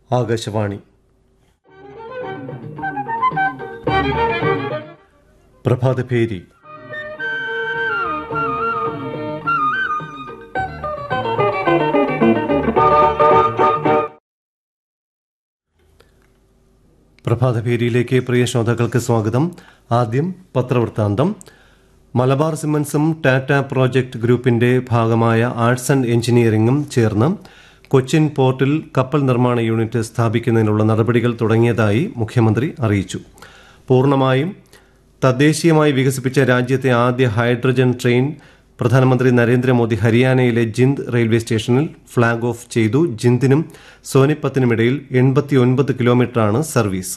ആകാശവാണി പ്രഭാതഭേരി പ്രഭാതഭേരിയിലേക്ക് പ്രിയ ശ്രോതാക്കൾക്ക് സ്വാഗതം ആദ്യം പത്രവൃത്താന്തം മലബാർ സിമൻസും ടാറ്റ പ്രോജക്ട് ഗ്രൂപ്പിന്റെ ഭാഗമായ ആർട്സ് ആൻഡ് എഞ്ചിനീയറിംഗും ചേർന്ന് കൊച്ചിൻ പോർട്ടിൽ കപ്പൽ നിർമ്മാണ യൂണിറ്റ് സ്ഥാപിക്കുന്നതിനുള്ള നടപടികൾ തുടങ്ങിയതായി മുഖ്യമന്ത്രി അറിയിച്ചു പൂർണ്ണമായും തദ്ദേശീയമായി വികസിപ്പിച്ച രാജ്യത്തെ ആദ്യ ഹൈഡ്രജൻ ട്രെയിൻ പ്രധാനമന്ത്രി നരേന്ദ്രമോദി ഹരിയാനയിലെ ജിന്ദ് റെയിൽവേ സ്റ്റേഷനിൽ ഫ്ളാഗ് ഓഫ് ചെയ്തു ജിന്ദിനും സോനിപ്പത്തിനുമിടയിൽ എൺപത്തിയൊൻപത് കിലോമീറ്ററാണ് സർവീസ്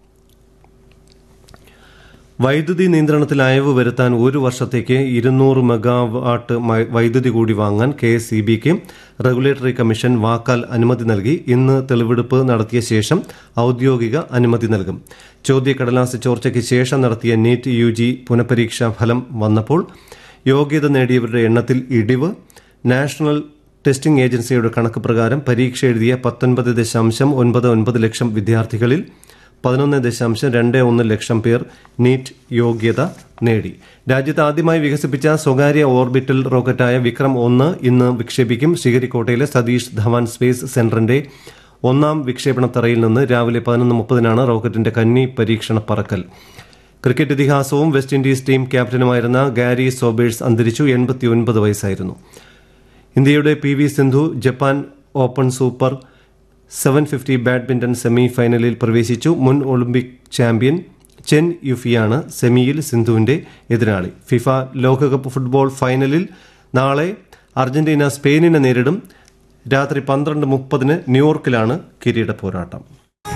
വൈദ്യുതി നിയന്ത്രണത്തിൽ അയവ് വരുത്താൻ ഒരു വർഷത്തേക്ക് ഇരുന്നൂറ് മെഗാവാട്ട് മ- വൈദ്യുതി കൂടി വാങ്ങാൻ കെ എസ് ഇ ബിക്ക് റെഗുലേറ്ററി കമ്മീഷൻ വാക്കാൽ അനുമതി നൽകി ഇന്ന് തെളിവെടുപ്പ് നടത്തിയ ശേഷം ഔദ്യോഗിക അനുമതി നൽകും ചോദ്യക്കടലാസ് ചോർച്ചയ്ക്ക് ശേഷം നടത്തിയ നീറ്റ് യു ജി പുനഃപരീക്ഷാ ഫലം വന്നപ്പോൾ യോഗ്യത നേടിയവരുടെ എണ്ണത്തിൽ ഇടിവ് നാഷണൽ ടെസ്റ്റിംഗ് ഏജൻസിയുടെ കണക്ക് പ്രകാരം പരീക്ഷ എഴുതിയ പത്തൊൻപത് ദശാംശം ഒൻപത് ഒൻപത് ലക്ഷം വിദ്യാർത്ഥികളിൽ പതിനൊന്ന് ദശാംശം രണ്ട് ഒന്ന് ലക്ഷം പേർ നീറ്റ് യോഗ്യത നേടി രാജ്യത്ത് ആദ്യമായി വികസിപ്പിച്ച സ്വകാര്യ ഓർബിറ്റൽ റോക്കറ്റായ വിക്രം ഒന്ന് ഇന്ന് വിക്ഷേപിക്കും ശ്രീഹരിക്കോട്ടയിലെ സതീഷ് ധവാൻ സ്പേസ് സെന്ററിന്റെ ഒന്നാം വിക്ഷേപണത്തറയിൽ നിന്ന് രാവിലെ പതിനൊന്ന് മുപ്പതിനാണ് റോക്കറ്റിന്റെ കന്നി പരീക്ഷണ പറക്കൽ ക്രിക്കറ്റ് ഇതിഹാസവും വെസ്റ്റ് ഇൻഡീസ് ടീം ക്യാപ്റ്റനുമായിരുന്ന ഗാരി സോബേഴ്സ് അന്തരിച്ചു എൺപത്തിയൊൻപത് വയസ്സായിരുന്നു ഇന്ത്യയുടെ P V Sindhu Japan Open super seven fifty badminton semi ഫൈനലിൽ പ്രവേശിച്ചു മുൻ ഒളിമ്പിക് ചാമ്പ്യൻ ചെൻ യുഫിയാണ് സെമിയിൽ സിന്ധുവിന്റെ എതിരാളി ഫിഫ ലോകകപ്പ് ഫുട്ബോൾ ഫൈനലിൽ നാളെ അർജന്റീന സ്പെയിനിനെ നേരിടും രാത്രി പന്ത്രണ്ട് മുപ്പതിന് ന്യൂയോർക്കിലാണ് കിരീട പോരാട്ടം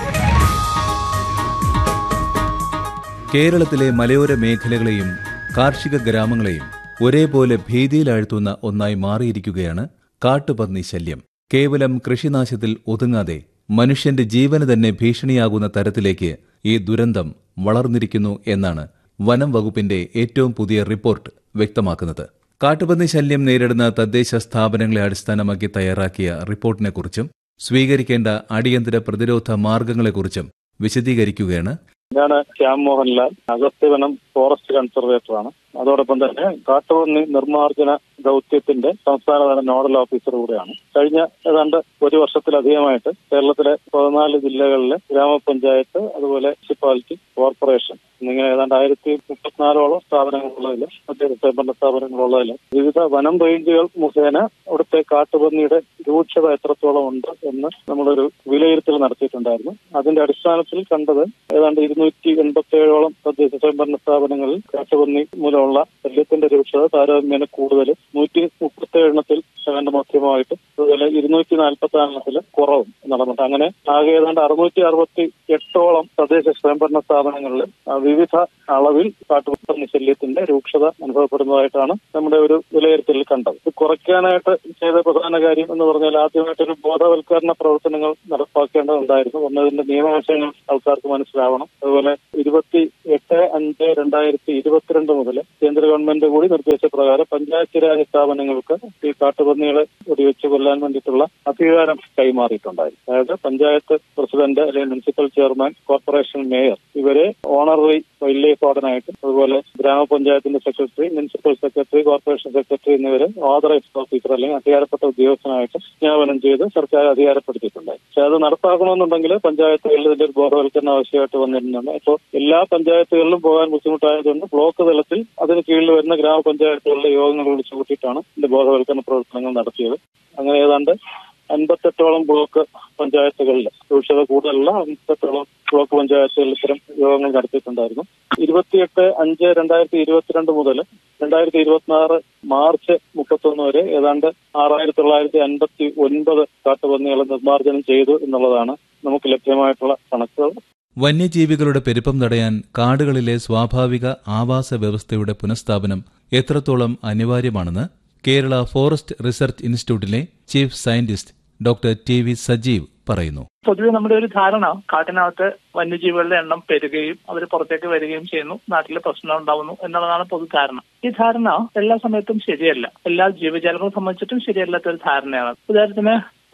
കേരളത്തിലെ മലയോര മേഖലകളെയും കാർഷിക ഗ്രാമങ്ങളെയും ഒരേപോലെ ഭീതിയിലാഴ്ത്തുന്ന ഒന്നായി മാറിയിരിക്കുകയാണ് കാട്ടുപന്നി ശല്യം കേവലം കൃഷിനാശത്തിൽ ഒതുങ്ങാതെ മനുഷ്യന്റെ ജീവന് തന്നെ ഭീഷണിയാകുന്ന തരത്തിലേക്ക് ഈ ദുരന്തം വളർന്നിരിക്കുന്നു എന്നാണ് വനം വകുപ്പിന്റെ ഏറ്റവും പുതിയ റിപ്പോർട്ട് വ്യക്തമാക്കുന്നത് കാട്ടുപന്നി ശല്യം നേരിടുന്ന തദ്ദേശ സ്ഥാപനങ്ങളെ അടിസ്ഥാനമാക്കി തയ്യാറാക്കിയ റിപ്പോർട്ടിനെക്കുറിച്ചും സ്വീകരിക്കേണ്ട അടിയന്തര പ്രതിരോധ മാർഗങ്ങളെക്കുറിച്ചും വിശദീകരിക്കുകയാണ് ഞാൻ ശ്യാം മോഹൻലാൽ അഗസ്ത്യവനം ഫോറസ്റ്റ് കൺസർവേറ്ററാണ് അതോടൊപ്പം തന്നെ കാട്ടുപന്നി നിർമ്മാർജ്ജന ദൗത്യത്തിന്റെ സംസ്ഥാനതല നോഡൽ ഓഫീസർ കൂടെയാണ് കഴിഞ്ഞ ഏതാണ്ട് ഒരു വർഷത്തിലധികമായിട്ട് കേരളത്തിലെ പതിനാല് ജില്ലകളിലെ ഗ്രാമപഞ്ചായത്ത് അതുപോലെ മുനിസിപ്പാലിറ്റി കോർപ്പറേഷൻ എന്നിങ്ങനെ ഏതാണ്ട് ആയിരത്തി മുപ്പത്തിനാലോളം സ്ഥാപനങ്ങളുള്ളതിൽ മറ്റ് സ്വയംഭരണ സ്ഥാപനങ്ങളുള്ളതിൽ വിവിധ വനം റേഞ്ചുകൾ മുഖേന അവിടുത്തെ കാട്ടുപന്നിയുടെ രൂക്ഷത എത്രത്തോളം ഉണ്ട് എന്ന് നമ്മളൊരു വിലയിരുത്തൽ നടത്തിയിട്ടുണ്ടായിരുന്നു അതിന്റെ അടിസ്ഥാനത്തിൽ കണ്ടത് ഏതാണ്ട് ഇരുന്നൂറ്റി എൺപത്തി ഏഴോളം തദ്ദേശ സ്വയംഭരണ സ്ഥാപനങ്ങളിൽ കാട്ടുപന്നി മൂലമുള്ള ശല്യത്തിന്റെ രൂക്ഷത താരതമ്യേന കൂടുതൽ നൂറ്റി മുപ്പത്തി എണ്ണത്തിൽ ഏതാണ്ട് മധ്യമായിട്ട് അതുപോലെ ഇരുന്നൂറ്റി നാൽപ്പത്തി എണ്ണത്തിൽ കുറവും നടന്നിട്ട് അങ്ങനെ ആകെ ഏതാണ്ട് അറുന്നൂറ്റി അറുപത്തി എട്ടോളം തദ്ദേശ സ്വയംഭരണ സ്ഥാപനങ്ങളിൽ ആ, വിവിധ അളവിൽ കാട്ടുപന്നി ശല്യത്തിന്റെ രൂക്ഷത അനുഭവപ്പെടുന്നതായിട്ടാണ് നമ്മുടെ ഒരു വിലയിരുത്തലിൽ കണ്ടത് ഇത് കുറയ്ക്കാനായിട്ട് ചെയ്ത പ്രധാന കാര്യം എന്ന് പറഞ്ഞാൽ ആദ്യമായിട്ടൊരു ബോധവൽക്കരണ പ്രവർത്തനങ്ങൾ നടപ്പാക്കേണ്ടതുണ്ടായിരുന്നു ഒന്നതിന്റെ നിയമവശങ്ങൾ ആൾക്കാർക്ക് മനസ്സിലാവണം അതുപോലെ ഇരുപത്തി എട്ട് അഞ്ച് രണ്ടായിരത്തി ഇരുപത്തിരണ്ട് മുതൽ കേന്ദ്ര ഗവൺമെന്റ് കൂടി നിർദ്ദേശപ്രകാരം പഞ്ചായത്ത് രാജ് സ്ഥാപനങ്ങൾക്ക് ഈ കാട്ടുപന്നികളെ വെടിവെച്ച് കൊല്ലാൻ വേണ്ടിയിട്ടുള്ള അധികാരം കൈമാറിയിട്ടുണ്ടായിരുന്നു അതായത് പഞ്ചായത്ത് പ്രസിഡന്റ് അല്ലെങ്കിൽ മുനിസിപ്പൽ ചെയർമാൻ കോർപ്പറേഷൻ മേയർ ഇവരെ ഓണററി വൈൽഡ് ലൈഫ് വാർഡനായിട്ടും അതുപോലെ ഗ്രാമപഞ്ചായത്തിന്റെ secretary municipal secretary corporation secretary എന്നിവരെ ഓതറൈസ്ഡ് ഓഫീസർ അല്ലെങ്കിൽ അധികാരപ്പെട്ട ഉദ്യോഗസ്ഥനായിട്ട് നിയമനം ചെയ്ത് സർക്കാർ അധികാരപ്പെടുത്തിയിട്ടുണ്ടായി പക്ഷെ അത് നടപ്പാക്കണമെന്നുണ്ടെങ്കിൽ പഞ്ചായത്തുകളിൽ ഇതിന്റെ ഒരു ബോധവൽക്കരണം ആവശ്യമായിട്ട് വന്നിരുന്നുണ്ട് അപ്പോൾ എല്ലാ പഞ്ചായത്തുകളിലും പോകാൻ ബുദ്ധിമുട്ടായതുകൊണ്ട് ബ്ലോക്ക് തലത്തിൽ അതിന് കീഴിൽ വരുന്ന ഗ്രാമപഞ്ചായത്തുകളിലെ യോഗങ്ങൾ വിളിച്ചു കൂട്ടിയിട്ടാണ് ഇതിന്റെ ബോധവൽക്കരണ പ്രവർത്തനങ്ങൾ നടത്തിയത് അങ്ങനെ ഏതാണ്ട് അൻപത്തെട്ടോളം ബ്ലോക്ക് പഞ്ചായത്തുകളിൽ രൂക്ഷത കൂടുതലുള്ള അൻപത്തെട്ടോളം ബ്ലോക്ക് പഞ്ചായത്തുകളിൽ ഇത്തരം യോഗങ്ങൾ നടത്തിയിട്ടുണ്ടായിരുന്നു ഇരുപത്തിയെട്ട് അഞ്ച് രണ്ടായിരത്തി ഇരുപത്തിരണ്ട് മുതൽ രണ്ടായിരത്തി ഇരുപത്തിനാറ് മാർച്ച് മുപ്പത്തൊന്ന് വരെ ഏതാണ്ട് ആറായിരത്തി തൊള്ളായിരത്തി അൻപത്തി ഒൻപത് കാട്ടുപന്നികളെ നിർമ്മാർജ്ജനം ചെയ്തു എന്നുള്ളതാണ് നമുക്ക് ലഭ്യമായിട്ടുള്ള കണക്കുകൾ വന്യജീവികളുടെ പെരുപ്പം തടയാൻ കാടുകളിലെ സ്വാഭാവിക ആവാസ വ്യവസ്ഥയുടെ പുനഃസ്ഥാപനം എത്രത്തോളം അനിവാര്യമാണെന്ന് കേരള ഫോറസ്റ്റ് റിസർച്ച് ഇൻസ്റ്റിറ്റ്യൂട്ടിലെ chief scientist doctor T V Sajeev പറയുന്നു പൊതുവെ നമ്മുടെ ഒരു ധാരണ കാട്ടിനകത്ത് വന്യജീവികളുടെ എണ്ണം പെരുകയും അവർ പുറത്തേക്ക് വരികയും ചെയ്യുന്നു നാട്ടിൽ പ്രശ്നം ഉണ്ടാവുന്നു എന്നുള്ളതാണ് പൊതുധാരണ ഈ ധാരണ എല്ലാ സമയത്തും ശരിയല്ല എല്ലാ ജീവജാലങ്ങളെ സംബന്ധിച്ചിട്ടും ശരിയല്ലാത്ത ഒരു ധാരണയാണ് ഉദാഹരണത്തിന്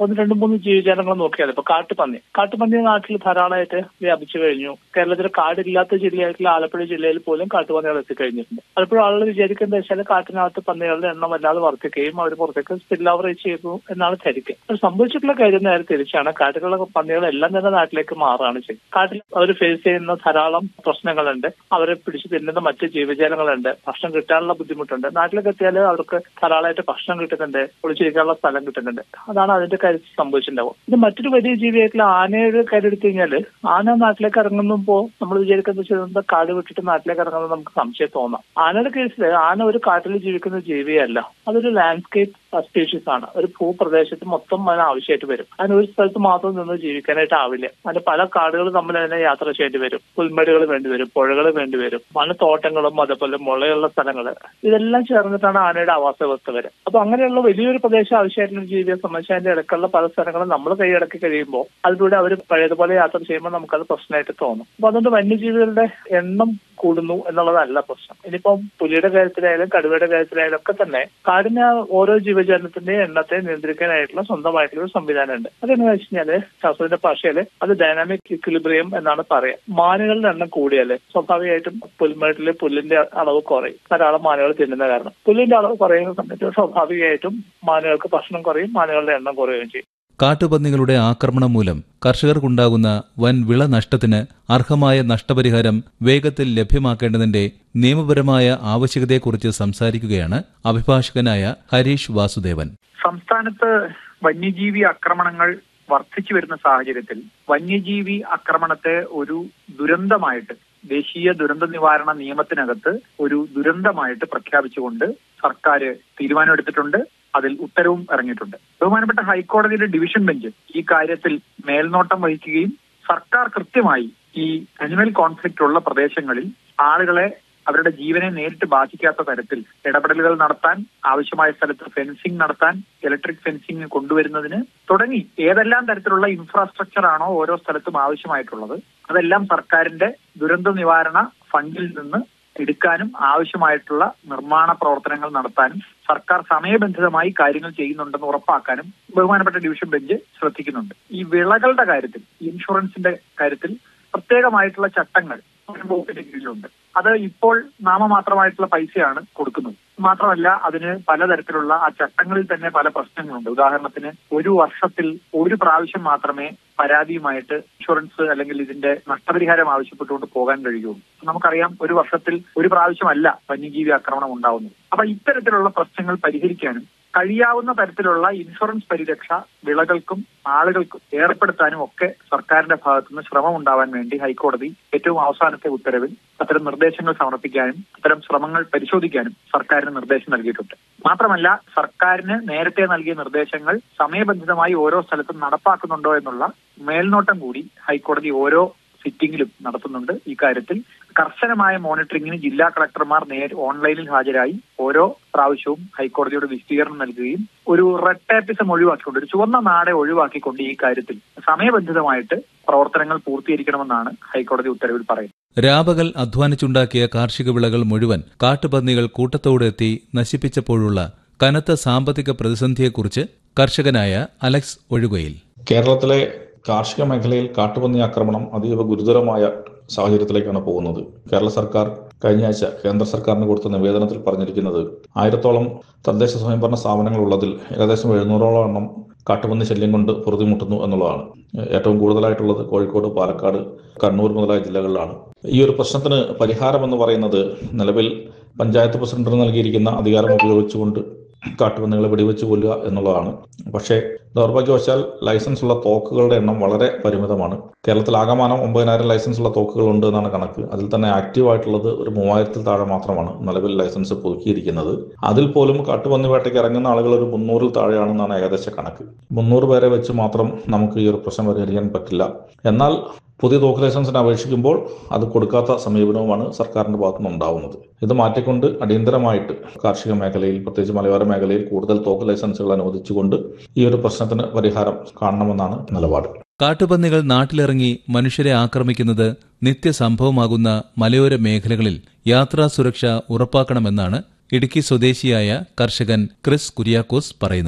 ഒന്ന് രണ്ട് മൂന്ന് ജീവജാലങ്ങൾ നോക്കിയാൽ ഇപ്പൊ കാട്ടുപന്നി കാട്ടുപന്നി നാട്ടിൽ ധാരാളമായിട്ട് വ്യാപിച്ചു കഴിഞ്ഞു കേരളത്തിൽ കാടില്ലാത്ത ജില്ലയായിട്ടുള്ള ആലപ്പുഴ ജില്ലയിൽ പോലും കാട്ടുപന്നികൾ എത്തിക്കഴിഞ്ഞിട്ടുണ്ട് പലപ്പോഴും ആളുകൾ വിചാരിക്കുന്നത് വെച്ചാൽ കാട്ടിനകത്ത് പന്നികളുടെ എണ്ണം വല്ലാതെ വർദ്ധിക്കുകയും അവർ പുറത്തേക്ക് സ്പിൽ ഓവർ ചെയ്തു എന്നാണ് ധരിക്കുക പക്ഷെ സംഭവിച്ചിട്ടുള്ള കാര്യം നേരെ തിരിച്ചാണ് കാട്ടിലുള്ള പന്നികളെല്ലാം തന്നെ നാട്ടിലേക്ക് മാറുകയാണ് ചെയ്യുന്നത് കാട്ടിൽ അവർ ഫേസ് ചെയ്യുന്ന ധാരാളം പ്രശ്നങ്ങളുണ്ട് അവരെ പിടിച്ചു തിന്നുന്ന മറ്റ് ജീവജാലങ്ങളുണ്ട് ഭക്ഷണം കിട്ടാനുള്ള ബുദ്ധിമുട്ടുണ്ട് നാട്ടിലേക്ക് എത്തിയാൽ അവർക്ക് ധാരാളമായിട്ട് ഭക്ഷണം കിട്ടുന്നുണ്ട് ഒളിച്ചിരിക്കാനുള്ള സ്ഥലം കിട്ടുന്നുണ്ട് അതാണ് അതിന്റെ കാര്യത്തിൽ സംഭവിച്ചിട്ടുണ്ടാവും ഇത് മറ്റൊരു വലിയ ജീവിയായിട്ടുള്ള ആനയുടെ കാര്യം എടുത്തു കഴിഞ്ഞാൽ ആന നാട്ടിലേക്ക് ഇറങ്ങുമ്പോൾ നമ്മൾ വിചാരിക്കുന്നത് ചെയ്യുന്നത് കാട് വിട്ടിട്ട് നാട്ടിലേക്ക് ഇറങ്ങുന്നത് നമുക്ക് സംശയം തോന്നാം ആനയുടെ കേസിൽ ആന ഒരു കാട്ടിൽ ജീവിക്കുന്ന ജീവിയല്ല അതൊരു ലാൻഡ്സ്കേപ്പ് സ്പീഷീസ് ആണ് ഒരു ഭൂപ്രദേശത്ത് മൊത്തം അതിന് ആവശ്യമായിട്ട് വരും അതിന് ഒരു സ്ഥലത്ത് മാത്രം നിന്ന് ജീവിക്കാനായിട്ട് ആവില്ല അതിന് പല കാടുകൾ തമ്മിൽ അതിനെ യാത്ര ചെയ്യേണ്ടി വരും പുൽമേടുകൾ വേണ്ടി വരും പുഴകൾ വേണ്ടി വരും തോട്ടങ്ങളും അതേപോലെ മുളയുള്ള സ്ഥലങ്ങൾ ഇതെല്ലാം ചേർന്നിട്ടാണ് ആനയുടെ ആവാസ വ്യവസ്ഥ വരെ അപ്പൊ അങ്ങനെയുള്ള വലിയൊരു പ്രദേശം ആവശ്യമായിട്ടുള്ള ജീവിയെ സംബന്ധിച്ച് അതിന്റെ ഇടയ്ക്കുള്ള പല സ്ഥലങ്ങളും നമ്മൾ കൈയടക്കി കഴിയുമ്പോൾ അതിലൂടെ അവർ പഴയതുപോലെ യാത്ര ചെയ്യുമ്പോൾ നമുക്കത് പ്രശ്നമായിട്ട് തോന്നും അപ്പൊ അതുകൊണ്ട് വന്യജീവികളുടെ എണ്ണം കൂടുന്നു എന്നുള്ളതല്ല പ്രശ്നം ഇനിയിപ്പം പുലിയുടെ കാര്യത്തിലായാലും കടുവയുടെ കാര്യത്തിലായാലും ഒക്കെ തന്നെ കാടിന് ഓരോ ജീവജാലത്തിന്റെയും എണ്ണത്തെ നിയന്ത്രിക്കാനായിട്ടുള്ള സ്വന്തമായിട്ടുള്ള ഒരു സംവിധാനം ഉണ്ട് അതെന്ന് വെച്ച് കഴിഞ്ഞാല് ശാസ്ത്രത്തിന്റെ ഭാഷയിൽ അത് ഡൈനാമിക് ഇക്വിലിബ്രിയം എന്നാണ് പറയാം മാനുകളുടെ എണ്ണം കൂടിയാല് സ്വാഭാവികമായിട്ടും പുൽമേട്ടില് പുല്ലിന്റെ അളവ് കുറയും ധാരാളം മാനുകൾ തിന്നുന്ന കാരണം പുല്ലിന്റെ അളവ് കുറയുന്ന സമയത്ത് സ്വാഭാവികമായിട്ടും മാനുകൾക്ക് ഭക്ഷണം കുറയും മാനുകളുടെ എണ്ണം കുറയുകയും ചെയ്യും കാട്ടുപന്നികളുടെ ആക്രമണം മൂലം കർഷകർക്കുണ്ടാകുന്ന വൻ വിള നഷ്ടത്തിന് അർഹമായ നഷ്ടപരിഹാരം വേഗത്തിൽ ലഭ്യമാക്കേണ്ടതിന്റെ നിയമപരമായ ആവശ്യകതയെക്കുറിച്ച് സംസാരിക്കുകയാണ് അഭിഭാഷകനായ ഹരീഷ് വാസുദേവൻ സംസ്ഥാനത്ത് വന്യജീവി ആക്രമണങ്ങൾ വർദ്ധിച്ചു വരുന്ന സാഹചര്യത്തിൽ വന്യജീവി ആക്രമണത്തെ ഒരു ദുരന്തമായിട്ട് ദേശീയ ദുരന്ത നിവാരണ നിയമത്തിനകത്ത് ഒരു ദുരന്തമായിട്ട് പ്രഖ്യാപിച്ചുകൊണ്ട് സർക്കാർ തീരുമാനമെടുത്തിട്ടുണ്ട് അതിൽ ഉത്തരവും ഇറങ്ങിയിട്ടുണ്ട് ബഹുമാനപ്പെട്ട ഹൈക്കോടതിയുടെ ഡിവിഷൻ ബെഞ്ച് ഈ കാര്യത്തിൽ മേൽനോട്ടം വഹിക്കുകയും സർക്കാർ കൃത്യമായി ഈ അനിമൽ കോൺഫ്ലിക്റ്റ് ഉള്ള പ്രദേശങ്ങളിൽ ആളുകളെ അവരുടെ ജീവനെ നേരിട്ട് ബാധിക്കാത്ത തരത്തിൽ ഇടപെടലുകൾ നടത്താൻ ആവശ്യമായ സ്ഥലത്ത് ഫെൻസിംഗ് നടത്താൻ ഇലക്ട്രിക് ഫെൻസിംഗ് കൊണ്ടുവരുന്നതിന് തുടങ്ങി ഏതെല്ലാം തരത്തിലുള്ള ഇൻഫ്രാസ്ട്രക്ചർ ആണോ ഓരോ സ്ഥലത്തും ആവശ്യമായിട്ടുള്ളത് അതെല്ലാം സർക്കാരിന്റെ ദുരന്ത നിവാരണ ഫണ്ടിൽ നിന്ന് എടുക്കാനും ആവശ്യമായിട്ടുള്ള നിർമ്മാണ പ്രവർത്തനങ്ങൾ നടത്താനും സർക്കാർ സമയബന്ധിതമായി കാര്യങ്ങൾ ചെയ്യുന്നുണ്ടെന്ന് ഉറപ്പാക്കാനും ബഹുമാനപ്പെട്ട ഡിവിഷൻ ബെഞ്ച് ശ്രദ്ധിക്കുന്നുണ്ട് ഈ വിളകളുടെ കാര്യത്തിൽ ഇൻഷുറൻസിന്റെ കാര്യത്തിൽ പ്രത്യേകമായിട്ടുള്ള ചട്ടങ്ങൾ വകുപ്പിന്റെ കീഴിലുണ്ട് അത് ഇപ്പോൾ നാമമാത്രമായിട്ടുള്ള പൈസയാണ് കൊടുക്കുന്നത് മാത്രമല്ല അതിന് പലതരത്തിലുള്ള ആ ചട്ടങ്ങളിൽ തന്നെ പല പ്രശ്നങ്ങളുണ്ട് ഉദാഹരണത്തിന് ഒരു വർഷത്തിൽ ഒരു പ്രാവശ്യം മാത്രമേ പരാതിയുമായിട്ട് ഇൻഷുറൻസ് അല്ലെങ്കിൽ ഇതിന്റെ നഷ്ടപരിഹാരം ആവശ്യപ്പെട്ടുകൊണ്ട് പോകാൻ കഴിയുള്ളൂ നമുക്കറിയാം ഒരു വർഷത്തിൽ ഒരു പ്രാവശ്യമല്ല വന്യജീവി ആക്രമണം ഉണ്ടാവുന്നത് അപ്പൊ ഇത്തരത്തിലുള്ള പ്രശ്നങ്ങൾ പരിഹരിക്കാനും കഴിയാവുന്ന തരത്തിലുള്ള ഇൻഷുറൻസ് പരിരക്ഷ വിളകൾക്കും ആളുകൾക്കും ഏർപ്പെടുത്താനും ഒക്കെ സർക്കാരിന്റെ ഭാഗത്തുനിന്ന് ശ്രമം ഉണ്ടാവാൻ വേണ്ടി ഹൈക്കോടതി ഏറ്റവും അവസാനത്തെ ഉത്തരവിൽ അത്തരം നിർദ്ദേശങ്ങൾ സമർപ്പിക്കാനും അത്തരം ശ്രമങ്ങൾ പരിശോധിക്കാനും സർക്കാരിന് നിർദ്ദേശം നൽകിയിട്ടുണ്ട് മാത്രമല്ല സർക്കാരിന് നേരത്തെ നൽകിയ നിർദ്ദേശങ്ങൾ സമയബന്ധിതമായി ഓരോ സ്ഥലത്തും നടപ്പാക്കുന്നുണ്ടോ എന്നുള്ള മേൽനോട്ടം കൂടി ഹൈക്കോടതി ഓരോ സിറ്റിംഗിലും നടത്തുന്നുണ്ട് ഇക്കാര്യത്തിൽ കർശനമായ മോണിറ്ററിംഗിന് ജില്ലാ കളക്ടർമാർ നേരെ ഓൺലൈനിൽ ഹാജരായി ഓരോ പ്രാവശ്യവും ഹൈക്കോടതിയോട് വിശദീകരണം നൽകുകയും ഒരു റെഡ് ടാപ്പിസം ഒഴിവാക്കിക്കൊണ്ട് ഒരു ചുവന്ന നാടെ ഒഴിവാക്കിക്കൊണ്ട് ഈ കാര്യത്തിൽ സമയബന്ധിതമായിട്ട് പ്രവർത്തനങ്ങൾ പൂർത്തീകരിക്കണമെന്നാണ് ഹൈക്കോടതി ഉത്തരവിൽ പറയുന്നത് രാപകൽ അധ്വാനിച്ചുണ്ടാക്കിയ കാർഷിക വിളകൾ മുഴുവൻ കാട്ടുപന്നികൾ കൂട്ടത്തോടെ എത്തി നശിപ്പിച്ചപ്പോഴുള്ള കനത്ത സാമ്പത്തിക പ്രതിസന്ധിയെക്കുറിച്ച് കർഷകനായ അലക്സ് ഒഴുകയിൽ കേരളത്തിലെ കാർഷിക മേഖലയിൽ കാട്ടുപന്നി ആക്രമണം അതീവ ഗുരുതരമായ സാഹചര്യത്തിലേക്കാണ് പോകുന്നത് കേരള സർക്കാർ കഴിഞ്ഞ ആഴ്ച കേന്ദ്ര സർക്കാരിന് കൊടുത്ത നിവേദനത്തിൽ പറഞ്ഞിരിക്കുന്നത് ആയിരത്തോളം തദ്ദേശ സ്വയംഭരണ സ്ഥാപനങ്ങൾ ഉള്ളതിൽ ഏകദേശം എഴുന്നൂറോളം എണ്ണം കാട്ടുപന്നി ശല്യം കൊണ്ട് പൊറുതിമുട്ടുന്നു എന്നുള്ളതാണ് ഏറ്റവും കൂടുതലായിട്ടുള്ളത് കോഴിക്കോട് പാലക്കാട് കണ്ണൂർ മുതലായ ജില്ലകളിലാണ് ഈ ഒരു പ്രശ്നത്തിന് പരിഹാരം എന്ന് പറയുന്നത് നിലവിൽ പഞ്ചായത്ത് പ്രസിഡന്റിന് നൽകിയിരിക്കുന്ന അധികാരം ഉപയോഗിച്ചുകൊണ്ട് കാട്ടുപന്നികളെ വെടിവെച്ച് കൊല്ലുക എന്നുള്ളതാണ് പക്ഷേ ദൗർഭാഗ്യവശാൽ ലൈസൻസ് ഉള്ള തോക്കുകളുടെ എണ്ണം വളരെ പരിമിതമാണ് കേരളത്തിൽ ആകമാനം ഒമ്പതിനായിരം ലൈസൻസ് ഉള്ള തോക്കുകൾ ഉണ്ട് എന്നാണ് കണക്ക് അതിൽ തന്നെ ആക്റ്റീവ് ആയിട്ടുള്ളത് ഒരു മൂവായിരത്തിൽ താഴെ മാത്രമാണ് നിലവിൽ ലൈസൻസ് പുതുക്കിയിരിക്കുന്നത് അതിൽ പോലും കാട്ടുപന്നി വേട്ടയ്ക്ക് ഇറങ്ങുന്ന ആളുകൾ ഒരു മുന്നൂറിൽ താഴെയാണെന്നാണ് ഏകദേശ കണക്ക് മുന്നൂറ് പേരെ വെച്ച് മാത്രം നമുക്ക് ഈ ഒരു പ്രശ്നം പരിഹരിക്കാൻ പറ്റില്ല എന്നാൽ പുതിയ തോക്ക് ലൈസൻസിന് അപേക്ഷിക്കുമ്പോൾ അത് കൊടുക്കാത്ത സമീപനവുമാണ് സർക്കാരിന്റെ ഭാഗത്തുനിന്ന് ഉണ്ടാവുന്നത് ഇത് മാറ്റിക്കൊണ്ട് അടിയന്തരമായിട്ട് കാർഷിക മേഖലയിൽ പ്രത്യേകിച്ച് മലയോര മേഖലയിൽ കൂടുതൽ തോക്ക് ലൈസൻസുകൾ അനുവദിച്ചുകൊണ്ട് ഈ ഒരു പ്രശ്നത്തിന് പരിഹാരം കാണണമെന്നാണ് നിലപാട് കാട്ടുപന്നികൾ നാട്ടിലിറങ്ങി മനുഷ്യരെ ആക്രമിക്കുന്നത് നിത്യസംഭവമാകുന്ന മലയോര മേഖലകളിൽ യാത്രാ സുരക്ഷ ഉറപ്പാക്കണമെന്നാണ് ഇടുക്കി സ്വദേശിയായ കർഷകൻ ക്രിസ് കുര്യാക്കോസ് പറയുന്നത്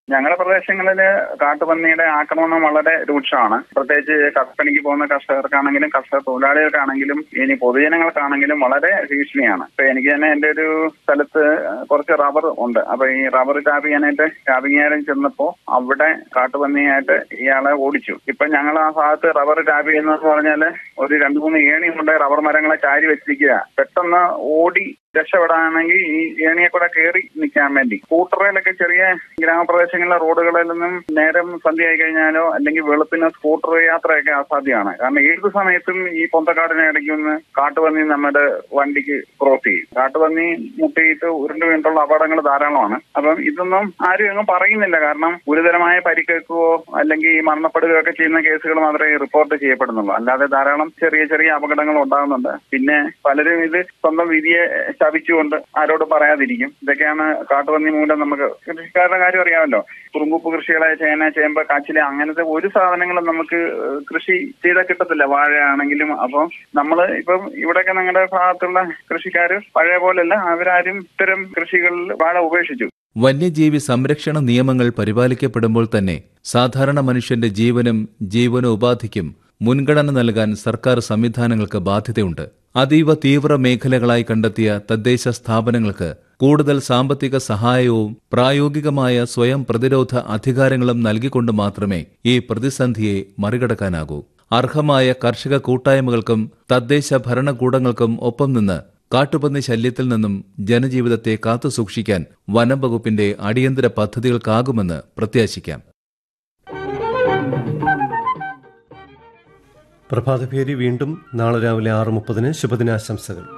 ഞങ്ങളുടെ പ്രദേശങ്ങളിൽ കാട്ടുപന്നിയുടെ ആക്രമണം വളരെ രൂക്ഷമാണ് പ്രത്യേകിച്ച് കർഷകപ്പണിക്ക് പോകുന്ന കർഷകർക്കാണെങ്കിലും കർഷക തൊഴിലാളികൾക്കാണെങ്കിലും ഇനി പൊതുജനങ്ങൾക്കാണെങ്കിലും വളരെ ഭീഷണിയാണ് ഇപ്പൊ എനിക്ക് തന്നെ എന്റെ ഒരു സ്ഥലത്ത് കുറച്ച് റബ്ബർ ഉണ്ട് അപ്പൊ ഈ റബ്ബർ ടാപ്പ് ചെയ്യാനായിട്ട് ടാപ്പിങ്ങാരം ചെന്നപ്പോ അവിടെ കാട്ടുപന്നിയായിട്ട് ഇയാളെ ഓടിച്ചു ഇപ്പൊ ഞങ്ങൾ ആ ഭാഗത്ത് റബ്ബർ ടാപ്പ് ചെയ്യുന്നതെന്ന് പറഞ്ഞാല് ഒരു രണ്ടു മൂന്ന് ഏണി കൊണ്ട് റബ്ബർ മരങ്ങളെ ചാരി വെച്ചിരിക്കുക പെട്ടെന്ന് ഓടി രക്ഷപ്പെടാണെങ്കിൽ ഈ ഏണിയെ കൂടെ കയറി നിൽക്കാൻ വേണ്ടി സ്കൂട്ടറിലൊക്കെ ചെറിയ ഗ്രാമപ്രദേശങ്ങളിലെ റോഡുകളിൽ നിന്നും നേരം സന്ധ്യയായി കഴിഞ്ഞാലോ അല്ലെങ്കിൽ വെളുപ്പിന് സ്കൂട്ടർ യാത്രയൊക്കെ അസാധ്യമാണ് കാരണം ഏത് സമയത്തും ഈ പൊന്തക്കാടിനെ ഇടയ്ക്ക് നിന്ന് കാട്ടുപന്നി നമ്മുടെ വണ്ടിക്ക് ക്രോസ് ചെയ്യും കാട്ടുപന്നി മുട്ടിയിട്ട് ഉരുണ്ടു വീണ്ടുള്ള അപകടങ്ങൾ ധാരാളമാണ് അപ്പം ഇതൊന്നും ആരും എങ്ങും പറയുന്നില്ല കാരണം ഗുരുതരമായ പരിക്കേൽക്കുകയോ അല്ലെങ്കിൽ മരണപ്പെടുകയോ ഒക്കെ ചെയ്യുന്ന കേസുകൾ മാത്രമേ റിപ്പോർട്ട് ചെയ്യപ്പെടുന്നുള്ളൂ അല്ലാതെ ധാരാളം ചെറിയ ചെറിയ അപകടങ്ങൾ ഉണ്ടാകുന്നുണ്ട് പിന്നെ പലരും ഇത് സ്വന്തം വിധിയെ ശപിച്ചുകൊണ്ട് ആരോടും പറയാതിരിക്കും ഇതൊക്കെയാണ് കാട്ടുപന്നി മൂലം നമുക്ക് കൃഷിക്കാരുടെ കാര്യം അറിയാമല്ലോ കുറുമ്പുപ്പ് കൃഷികളെ ചേന ചേമ്പ് കാച്ചില അങ്ങനത്തെ ഒരു സാധനങ്ങളും നമുക്ക് കൃഷി ചെയ്താൽ കിട്ടത്തില്ല വാഴയാണെങ്കിലും അപ്പോൾ നമ്മൾ ഇപ്പം ഇവിടെയൊക്കെ ഞങ്ങളുടെ ഭാഗത്തുള്ള കൃഷിക്കാർ പഴയ പോലെയല്ല അവരാരും ഇത്തരം കൃഷികളിൽ വാഴ ഉപേക്ഷിച്ചു വന്യജീവി സംരക്ഷണ നിയമങ്ങൾ പരിപാലിക്കപ്പെടുമ്പോൾ തന്നെ സാധാരണ മനുഷ്യന്റെ ജീവനും ജീവനോപാധിക്കും മുൻഗണന നൽകാൻ സർക്കാർ സംവിധാനങ്ങൾക്ക് ബാധ്യതയുണ്ട് അതീവ തീവ്ര മേഖലകളായി കണ്ടെത്തിയ തദ്ദേശ സ്ഥാപനങ്ങൾക്ക് കൂടുതൽ സാമ്പത്തിക സഹായവും പ്രായോഗികമായ സ്വയം പ്രതിരോധ അധികാരങ്ങളും നൽകിക്കൊണ്ട് മാത്രമേ ഈ പ്രതിസന്ധിയെ മറികടക്കാനാകൂ അർഹമായ കർഷക കൂട്ടായ്മകൾക്കും തദ്ദേശ ഭരണകൂടങ്ങൾക്കും ഒപ്പം നിന്ന് കാട്ടുപന്നി ശല്യത്തിൽ നിന്നും ജനജീവിതത്തെ കാത്തുസൂക്ഷിക്കാൻ വനം വകുപ്പിന്റെ അടിയന്തര പദ്ധതികൾക്കാകുമെന്ന് പ്രത്യാശിക്കാം പ്രഭാതഭേരി വീണ്ടും നാളെ രാവിലെ ആറ് മുപ്പതിന് ശുഭദിനാശംസകൾ